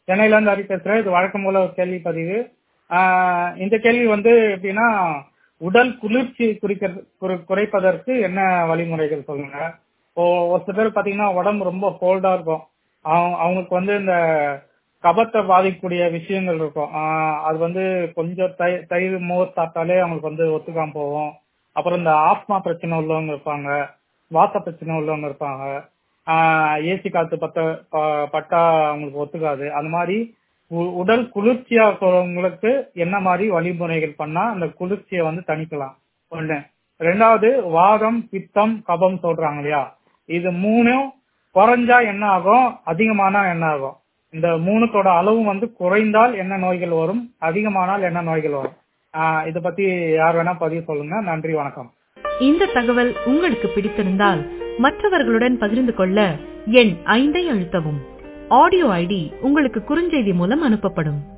சென்னையில இருந்து ஹரி பேசுறேன் இது வழக்கம் போல ஒரு கேள்வி பதிவு ஆஹ் இந்த கேள்வி வந்து எப்படின்னா உடல் குளிர்ச்சி குறிக்கிறது குறை- குறைப்பதற்கு என்ன வழிமுறைகள் சொல்லுங்க இப்போ ஒரு சில பேர் பாத்தீங்கன்னா உடம்பு ரொம்ப கோல்டா இருக்கும் அவங்க அவங்களுக்கு வந்து இந்த கபத்தை பாதிக்கக்கூடிய விஷயங்கள் இருக்கும் ஆஹ் அது வந்து கொஞ்சம் தயிர் தயிர் மோர் சாப்பிட்டாலே அவங்களுக்கு வந்து ஒத்துக்காம போகும் அப்புறம் இந்த ஆஸ்மா பிரச்சனை உள்ளவங்க இருப்பாங்க வாத்த பிரச்சனை உள்ளவங்க இருப்பாங்க ஏசி காத்து பத்த ப- பட்டா அவங்களுக்கு ஒத்துக்காது அந்த மாதிரி உ- உடல் குளிர்ச்சியா இருக்கிறவங்களுக்கு என்ன மாதிரி வழிமுறைகள் பண்ணா அந்த குளிர்ச்சியை வந்து தணிக்கலாம் ஒண்ணு ரெண்டாவது வாதம் பித்தம் கபம் சொல்றாங்க இல்லையா இது மூணும் குறைஞ்சா என்ன ஆகும் அதிகமானா என்ன ஆகும் இந்த மூணுத்தோட அளவும் வந்து குறைந்தால் என்ன நோய்கள் வரும் அதிகமானால் என்ன நோய்கள் வரும் ஆஹ் இத பத்தி யார் வேணா பதிவு சொல்லுங்க நன்றி வணக்கம் இந்த தகவல் உங்களுக்கு பிடித்திருந்தால் மற்றவர்களுடன் பகிர்ந்து கொள்ள எண் ஐந்தை அழுத்தவும் ஆடியோ ஐடி உங்களுக்கு குறுஞ்செய்தி மூலம் அனுப்பப்படும்